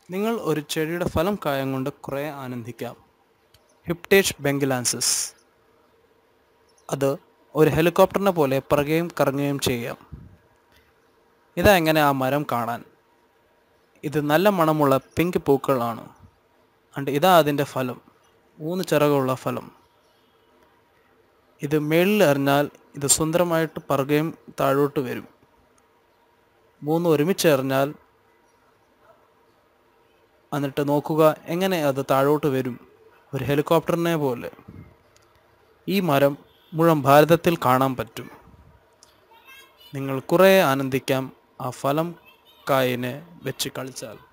നിങ്ങൾ ഒരു ചെടിയുടെ ഫലം കായം കൊണ്ട് കുറേ ആനന്ദിക്കാം ഹിപ്റ്റേഷ് ബെങ്കിലാൻസിസ് അത് ഒരു ഹെലികോപ്റ്ററിനെ പോലെ പിറകുകയും കറങ്ങുകയും ചെയ്യാം ഇതാ എങ്ങനെ ആ മരം കാണാൻ ഇത് നല്ല മണമുള്ള പിങ്ക് പൂക്കളാണ് അണ്ട് ഇതാ അതിൻ്റെ ഫലം മൂന്ന് ചിറകുള്ള ഫലം ഇത് മേളിൽ എറിഞ്ഞാൽ ഇത് സുന്ദരമായിട്ട് പറകുകയും താഴോട്ട് വരും മൂന്ന് ഒരുമിച്ച് എറിഞ്ഞാൽ എന്നിട്ട് നോക്കുക എങ്ങനെ അത് താഴോട്ട് വരും ഒരു ഹെലികോപ്റ്ററിനെ പോലെ ഈ മരം മുഴുവൻ ഭാരതത്തിൽ കാണാൻ പറ്റും നിങ്ങൾ കുറേ ആനന്ദിക്കാം ആ ഫലം കായിനെ വെച്ച് കളിച്ചാൽ